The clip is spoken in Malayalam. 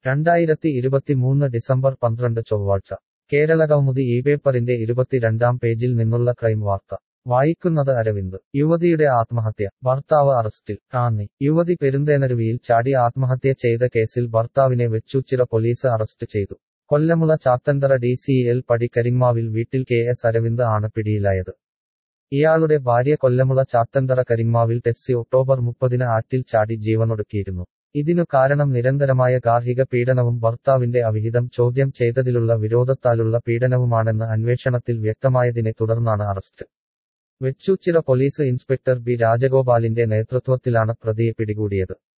രണ്ടായിരത്തി ഇരുപത്തിമൂന്ന് ഡിസംബർ പന്ത്രണ്ട് ചൊവ്വാഴ്ച കേരളകൗമുദി ഈ പേപ്പറിന്റെ ഇരുപത്തിരണ്ടാം പേജിൽ നിന്നുള്ള ക്രൈം വാർത്ത വായിക്കുന്നത് അരവിന്ദ് യുവതിയുടെ ആത്മഹത്യ ഭർത്താവ് അറസ്റ്റിൽ റാന്നി യുവതി പെരുന്തേനരുവിയിൽ ചാടി ആത്മഹത്യ ചെയ്ത കേസിൽ ഭർത്താവിനെ വെച്ചൂച്ചിറ പോലീസ് അറസ്റ്റ് ചെയ്തു Kollamula Chathanthara D C L പടി കരിങ്ങാവിൽ വീട്ടിൽ കെ എസ് അരവിന്ദ് ആണ് പിടിയിലായത് ഇയാളുടെ ഭാര്യ കൊല്ലമുള ചാത്തന്തറ കരിങ്ങാവിൽ ടെസ്സി ഒക്ടോബർ മുപ്പതിന് ആറ്റിൽ ചാടി ജീവനൊടുക്കിയിരുന്നു ഇതിനു കാരണം നിരന്തരമായ ഗാർഹിക പീഡനവും ഭർത്താവിന്റെ അവിഹിതം ചോദ്യം ചെയ്തതിലുള്ള വിരോധത്താലുള്ള പീഡനവുമാണെന്ന് അന്വേഷണത്തിൽ വ്യക്തമായതിനെ തുടർന്നാണ് arrest Vechoochira police inspector B രാജഗോപാലിന്റെ നേതൃത്വത്തിലാണ് പ്രതിയെ പിടികൂടിയത്